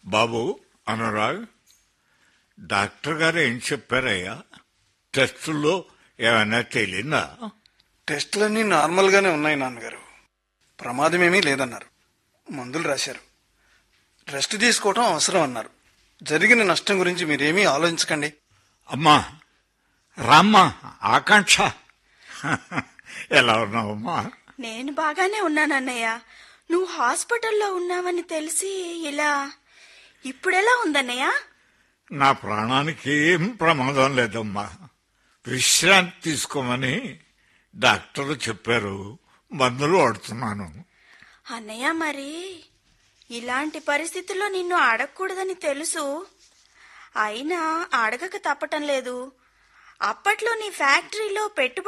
బాబు Anurag doctor గారు ఏం చెప్పారయ్యా టెస్టుల్లో ఏమైనా తేలిందా టెస్టులన్నీ నార్మల్గానే ఉన్నాయి నాన్నగారు ప్రమాదమేమీ లేదన్నారు మందులు రాశారు రెస్ట్ తీసుకోవటం అవసరం అన్నారు జరిగిన నష్టం గురించి మీరేమీ ఆలోచించకండి అమ్మా రామ్మా ఆకాంక్ష ఎలా ఉన్నావమ్మా నేను బాగానే ఉన్నానన్నయ్య నువ్వు హాస్పిటల్లో ఉన్నావని తెలిసి ఇలా ఇప్పుడెలా ఉందన్నయ్య నా ప్రాణానికి ఏం ప్రమాదం లేదమ్మా విశ్రాంతి తీసుకోమని డాక్టర్లు చెప్పారు మందులు వాడుతున్నాను అన్నయ్య మరి ఇలాంటి పరిస్థితుల్లో నిన్ను అడగకూడదని తెలుసు అయినా అడగక తప్పటం లేదు అప్పట్లో నీ ఫ్యాక్టరీలో పెట్టుబడి